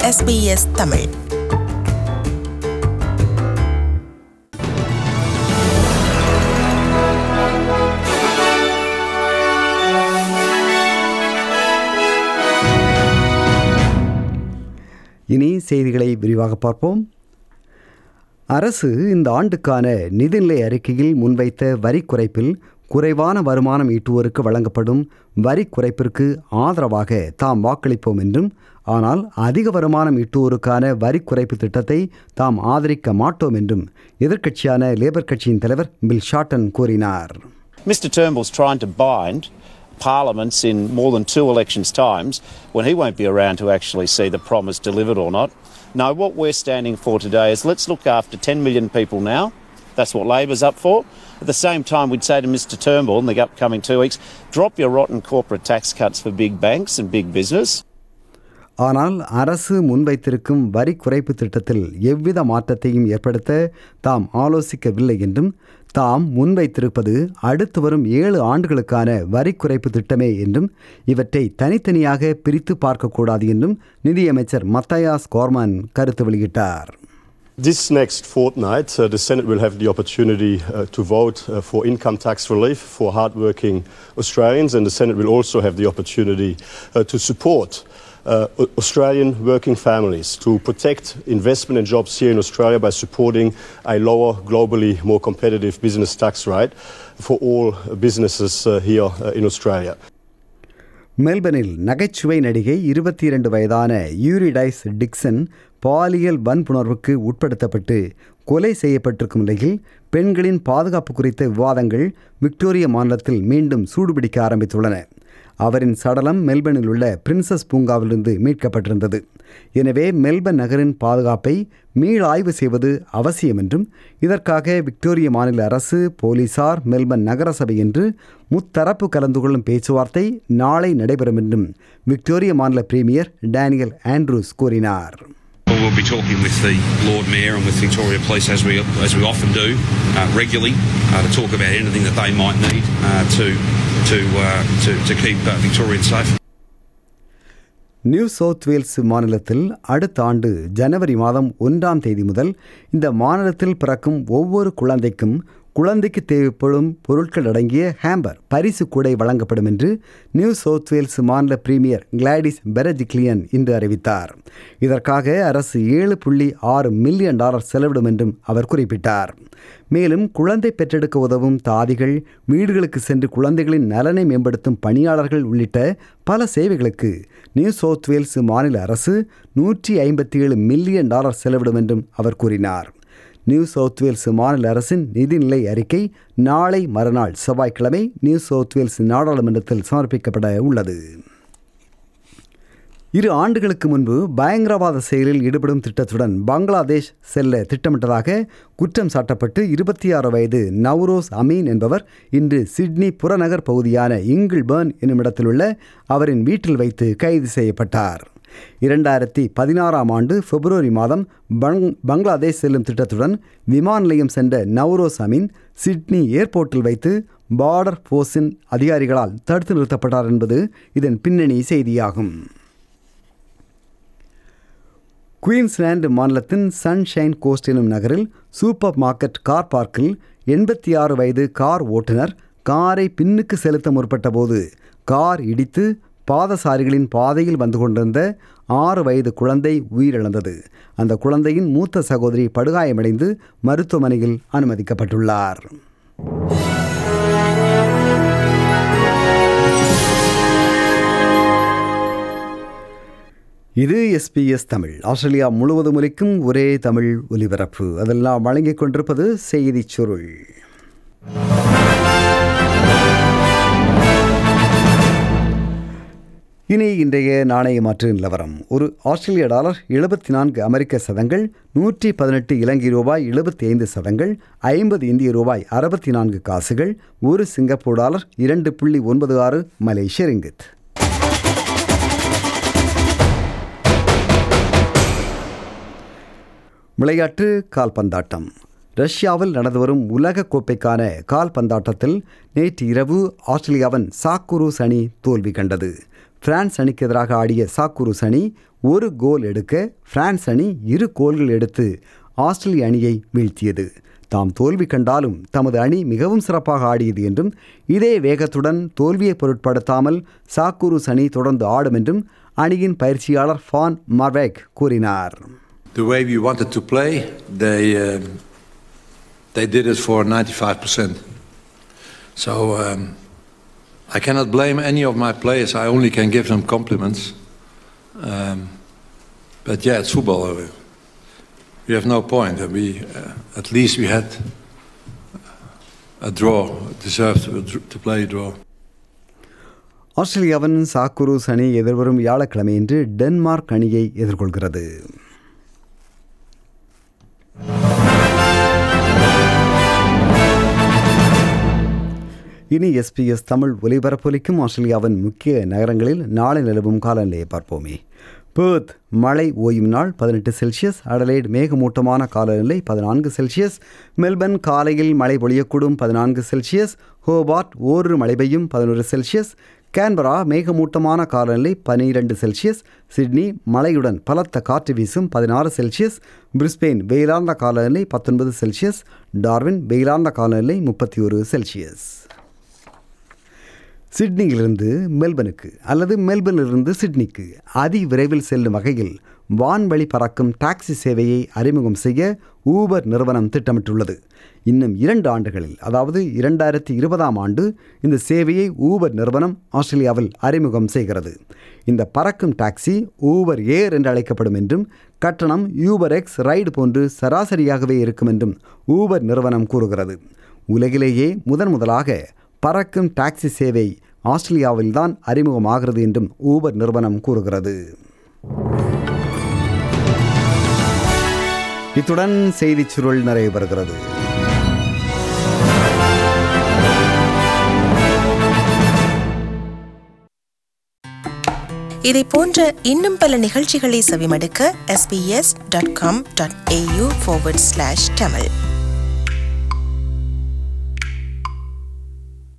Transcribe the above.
SBS Tamil இனி செய்திகளை விரிவாக பார்ப்போம் அரசு இந்த ஆண்டுக்கான நிதிநிலை அறிக்கையில் முன்வைத்த வரி குறைப்பில் குறைவான வருமானம் ஈட்டுவோருக்கு வழங்கப்படும் வரி குறைப்பிற்கு ஆதரவாக தாம் வாக்களிப்போம் என்றும் ஆனால் அதிக வருமானம் ஈட்டுவோருக்கான வரி குறைப்பு திட்டத்தை தாம் ஆதரிக்க மாட்டோம் என்றும் எதிர்க்கட்சியான லேபர் கட்சியின் தலைவர் பில் ஷார்டன் கூறினார் Mr Turnbull's trying to bind parliaments in more than two elections' times when he won't be around to actually see the promise delivered or not. No, what we're standing for today is let's look after 10 million people now. That's what Labor's up for. At the same time, we'd say to Mr Turnbull in the upcoming two weeks, drop your rotten corporate tax cuts for big banks and big business. ஆனால் அரசு முன்வைத்திருக்கும் வரி குறைப்பு திட்டத்தில் எவ்வித மாற்றத்தையும் ஏற்படுத்த தாம் ஆலோசிக்கவில்லை என்றும் தாம் முன்வைத்திருப்பது அடுத்து வரும் ஏழு ஆண்டுகளுக்கான வரி குறைப்பு திட்டமே என்றும் இவற்றை தனித்தனியாக பிரித்து பார்க்கக்கூடாது என்றும் நிதியமைச்சர் மத்தயாஸ் கோர்மன் கருத்து வெளியிட்டார் This next fortnight, uh, the Senate will have the opportunity uh, to vote uh, for income tax relief for hardworking Australians, and the Senate will also have the opportunity uh, to support uh, Au- Australian working families, to protect investment and jobs here in Australia by supporting a lower, globally more competitive business tax rate for all businesses uh, here uh, in Australia. மெல்பர்னில் நகைச்சுவை நடிகை இருபத்தி இரண்டு வயதான யூரிடைஸ் Dixon பாலியல் வன்புணர்வுக்கு உட்படுத்தப்பட்டு கொலை செய்யப்பட்டிருக்கும் நிலையில் பெண்களின் பாதுகாப்பு குறித்த விவாதங்கள் விக்டோரியா மாநிலத்தில் மீண்டும் சூடுபிடிக்க ஆரம்பித்துள்ளன அவரின் சடலம் மெல்பர்னில் உள்ள பிரின்சஸ் பூங்காவிலிருந்து மீட்கப்பட்டிருந்தது எனவே மெல்பர்ன் நகரின் பாதுகாப்பை மீளாய்வு செய்வது அவசியம் என்றும் இதற்காக விக்டோரிய மாநில அரசு போலீசார் மெல்பர்ன் நகரசபை என்று முத்தரப்பு கலந்து கொள்ளும் பேச்சுவார்த்தை நாளை நடைபெறும் என்றும் விக்டோரிய மாநில பிரீமியர் டேனியல் ஆண்ட்ரூஸ் கூறினார் Well, we'll be talking with the Lord Mayor and with Victoria Police as we as we often do uh, regularly uh, to talk about anything that they might need uh, to to uh, to to keep uh, Victorians safe. New South Wales மாநிலத்தில் அடுத்த ஆண்டு ஜனவரி மாதம் ஒன்றாம் தேதி முதல் இந்த மாநிலத்தில் பிறக்கும் ஒவ்வொரு குழந்தைக்கும் குழந்தைக்கு தேவைப்படும் பொருட்கள் அடங்கிய ஹேம்பர் பரிசு கூடை வழங்கப்படும் என்று நியூ சவுத் வேல்ஸ் மாநில பிரீமியர் கிளாடிஸ் பெரஜிக்லியன் இன்று அறிவித்தார் இதற்காக அரசு ஏழு புள்ளி ஆறு மில்லியன் டாலர் செலவிடும் என்றும் அவர் குறிப்பிட்டார் மேலும் குழந்தை பெற்றெடுக்க உதவும் தாதிகள் வீடுகளுக்கு சென்று குழந்தைகளின் நலனை மேம்படுத்தும் பணியாளர்கள் உள்ளிட்ட பல சேவைகளுக்கு நியூ சவுத் வேல்ஸ் மாநில அரசு நூற்றி ஐம்பத்தி ஏழு மில்லியன் டாலர் செலவிடும் என்றும் அவர் கூறினார் நியூ சவுத் வேல்ஸ் மாநில அரசின் நிதிநிலை அறிக்கை நாளை மறுநாள் செவ்வாய்க்கிழமை நியூ சவுத் வேல்ஸ் நாடாளுமன்றத்தில் சமர்ப்பிக்கப்பட உள்ளது இரு ஆண்டுகளுக்கு முன்பு பயங்கரவாத செயலில் ஈடுபடும் திட்டத்துடன் பங்களாதேஷ் செல்ல திட்டமிட்டதாக குற்றம் சாட்டப்பட்டு இருபத்தி ஆறு வயது நவ்ரோஸ் அமீன் என்பவர் இன்று சிட்னி புறநகர் பகுதியான இங்கிள்பர்ன் என்னும் இடத்திலுள்ள அவரின் வீட்டில் வைத்து கைது செய்யப்பட்டார் இரண்டாயிரத்தி பதினாறாம் ஆண்டு பிப்ரவரி மாதம் பங் பங்களாதேஷ் செல்லும் திட்டத்துடன் விமான நிலையம் சென்ற நவ்ரோஸ் அமீன் சிட்னி ஏர்போர்ட்டில் வைத்து பார்டர் போர்ஸின் அதிகாரிகளால் தடுத்து நிறுத்தப்பட்டார் என்பது இதன் பின்னணி செய்தியாகும் குயின்ஸ்லாந்து மாநிலத்தின் சன்ஷைன் கோஸ்ட் எனும் நகரில் சூப்பர் மார்க்கெட் கார் பார்க்கில் எண்பத்தி ஆறு வயது கார் ஓட்டுநர் காரை பின்னுக்கு செலுத்த முற்பட்ட போது கார் இடித்து பாதசாரிகளின் பாதையில் வந்து கொண்டிருந்த ஆறு வயது குழந்தை உயிரிழந்தது அந்த குழந்தையின் மூத்த சகோதரி படுகாயமடைந்து மருத்துவமனையில் அனுமதிக்கப்பட்டுள்ளார் இது எஸ்பிஎஸ் தமிழ் ஆஸ்திரேலியா முழுவதும் ஒலிக்கும் ஒரே தமிழ் ஒலிபரப்பு அதெல்லாம் வழங்கிக் கொண்டிருப்பது செய்திச் சுருள் இனி இன்றைய நாணய மாற்று நிலவரம் ஒரு ஆஸ்திரேலிய டாலர் எழுபத்தி நான்கு அமெரிக்க சதங்கள் நூற்றி பதினெட்டு இலங்கை ரூபாய் எழுபத்தி ஐந்து சதங்கள் ஐம்பது இந்திய ரூபாய் அறுபத்தி நான்கு காசுகள் ஒரு சிங்கப்பூர் டாலர் இரண்டு புள்ளி ஒன்பது ஆறு மலேசிய ரிங்கித் விளையாட்டு கால்பந்தாட்டம் ரஷ்யாவில் நடந்து வரும் உலக கோப்பைக்கான கால்பந்தாட்டத்தில் நேற்று இரவு ஆஸ்திரேலியாவின் சாக்குரூஸ் அணி தோல்வி கண்டது பிரான்ஸ் அணிக்கு எதிராக ஆடிய சாக்குருஸ் அணி ஒரு கோல் எடுக்க பிரான்ஸ் அணி இரு கோல்கள் எடுத்து ஆஸ்திரேலிய அணியை வீழ்த்தியது தாம் தோல்வி கண்டாலும் தமது அணி மிகவும் சிறப்பாக ஆடியது என்றும் இதே வேகத்துடன் தோல்வியை பொருட்படுத்தாமல் சாக்குருஸ் அணி தொடர்ந்து ஆடும் என்றும் அணியின் பயிற்சியாளர் ஃபான் மார்வேக் கூறினார் the way we wanted to play, they um, they did it for 95%. So um, I cannot blame any of my players. I only can give them compliments. Um, but yeah, it's football. Uh, We have no point. and We uh, at least we had a draw. Deserved to, to play a draw. ஆஸ்திரேலியாவின் சாக்குருஸ் அணி எதிர்வரும் வியாழக்கிழமையன்று Denmark அணியை எதிர்கொள்கிறது இனி SBS Tamil ஒலிபரப்பொலிக்கும் ஆஸ்திரேலியாவின் முக்கிய நகரங்களில் நாளை நிலவும் காலநிலையை பார்ப்போமே பேர்த் மழை ஓயும் நாள் பதினெட்டு செல்சியஸ் அடலைட் மேகமூட்டமான காலநிலை பதினான்கு செல்சியஸ் மெல்பர்ன் காலையில் மழை பொழியக்கூடும் பதினான்கு செல்சியஸ் ஹோபார்ட் ஓரிரு மழை பெய்யும் பதினொரு செல்சியஸ் கேன்பரா மேகமூட்டமான காலநிலை பனிரெண்டு செல்சியஸ் சிட்னி மழையுடன் பலத்த காற்று வீசும் பதினாறு செல்சியஸ் பிரிஸ்பெயின் வெயிலார்ந்த காலநிலை பத்தொன்பது செல்சியஸ் டார்வின் வெயிலார்ந்த காலநிலை முப்பத்தி ஒரு செல்சியஸ் சிட்னியிலிருந்து மெல்பனுக்கு அல்லது மெல்பர்னிலிருந்து சிட்னிக்கு அதி விரைவில் செல்லும் வகையில் வான்வழி பறக்கும் டாக்ஸி சேவையை அறிமுகம் செய்ய ஊபர் நிறுவனம் திட்டமிட்டுள்ளது இன்னும் இரண்டு ஆண்டுகளில் அதாவது இரண்டாயிரத்தி இருபதாம் ஆண்டு இந்த சேவையை ஊபர் நிறுவனம் ஆஸ்திரேலியாவில் அறிமுகம் செய்கிறது இந்த பறக்கும் டாக்ஸி ஊபர் ஏர் என்று அழைக்கப்படும் என்றும் கட்டணம் யூபர் எக்ஸ் ரைடு போன்று சராசரியாகவே இருக்கும் என்றும் ஊபர் நிறுவனம் கூறுகிறது உலகிலேயே முதன் முதலாக பறக்கும் டாக்ஸி சேவை ஆஸ்திரேலியாவில்தான் அறிமுகமாகிறது என்றும் ஊபர் நிறுவனம் கூறுகிறது இத்துடன் செய்திச் சுருள் நிறைவு பெறுகிறது இதை போன்ற இன்னும் பல நிகழ்ச்சிகளை செவிமடுக்க sbs.com.au forward slash tamil